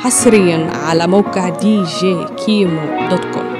حصريا على موقع دي جي كيمو دوت كوم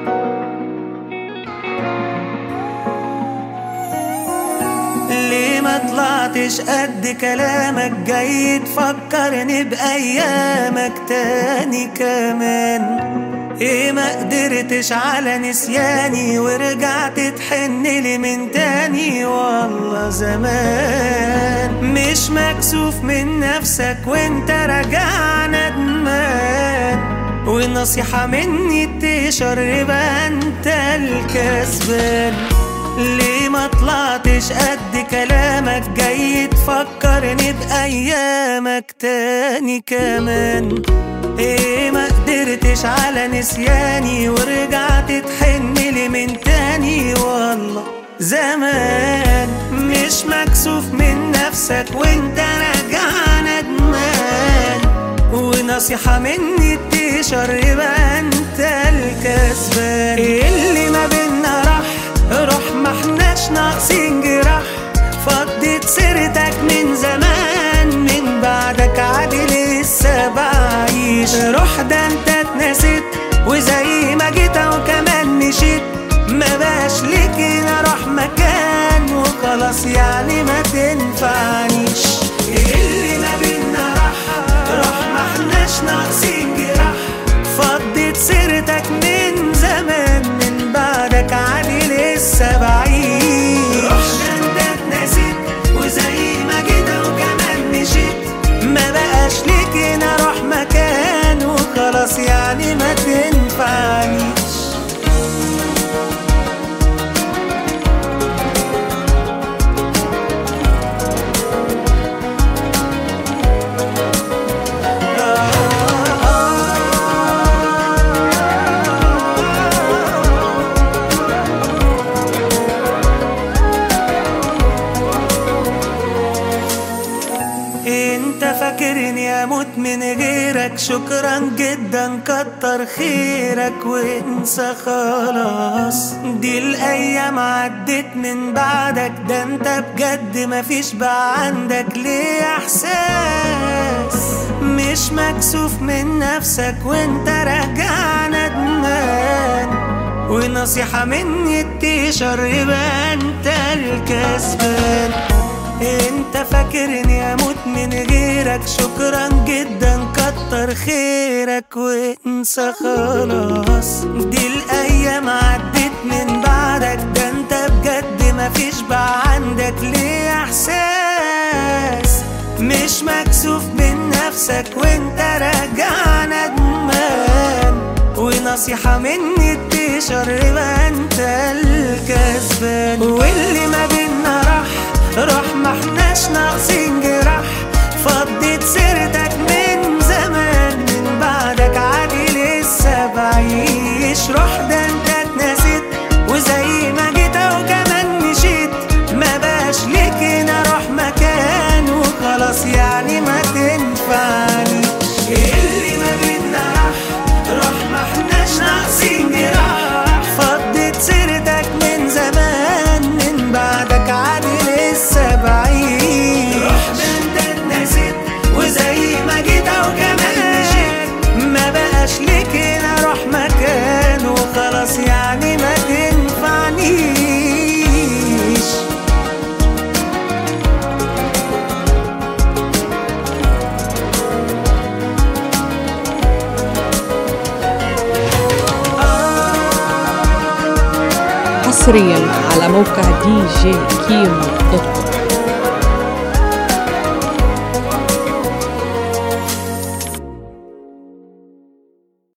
ليه ما طلعتش قد كلامك جاي تفكرني بأيامك تاني كمان ايه ما قدرتش على نسياني ورجعت تحن لي من تاني والله زمان مش مكسوف من نفسك وانت راجع ندمان ونصيحة مني تشرب انت الكسبان ليه ما طلعتش قد كلامك جاي تفكرني بأيامك تاني كمان ايه ما قدرتش على نسياني ورجعت تحن لي من تاني والله زمان مش مكسوف من نفسك وانت راجع ندمان ونصيحة مني تشرب انت الكسبان اللي ما بينا راح روح ما احناش ناقصين جراح فضيت سيرتك من زمان من بعدك عادي لسه بعيش روح ده انت اتنسيت وزي ما جيت وكمان مشيت ما باش ليك هنا روح مكان وخلاص يعني ما تنفعنيش اللي ما بينا راح روح ما احناش ناقصين جراح فضيت سيرتك من زمان من بعدك عادي لسه بعيش روح ده انت اتنسيت وزي ما جيت وكمان مشيت ما بقاش ليك هنا روح مكان وخلاص يعني ما تنفعنيش انت فاكرني اموت من غيرك شكرا جدا كتر خيرك وانسى خلاص دي الايام عدت من بعدك ده انت بجد مفيش بقى عندك ليه احساس مش مكسوف من نفسك وانت راجع ندمان ونصيحة مني تشرب انت الكسبان انت فاكرني اموت من غيرك شكرا جدا كتر خيرك وانسى خلاص دي الايام عدت من بعدك ده انت بجد مفيش بقى عندك ليه احساس مش مكسوف من نفسك وانت راجع ندمان ونصيحة مني تشرب انت الكسبان واللي ما بينا راح روح ما احناش ناقصين جراح فضيت سيرتك من زمان من بعدك عادي لسه بعيش روح ده انت اتنسيت وزي ما جيت وكمان مشيت ما باش ليك هنا روح مكان وخلاص يعني ما تنفعنيش اللي ما بينا راح روح ما احناش ناقصين جراح فضيت سيرتك من زمان من بعدك عادي لسه بعيد روح ده انت اتنسيت وزي ما جيت وكمان مشيت ما بقاش ليك هنا روح مكان وخلاص يعني ما تنفعنيش حصريا على موقع دي جي كيمو دوت كوم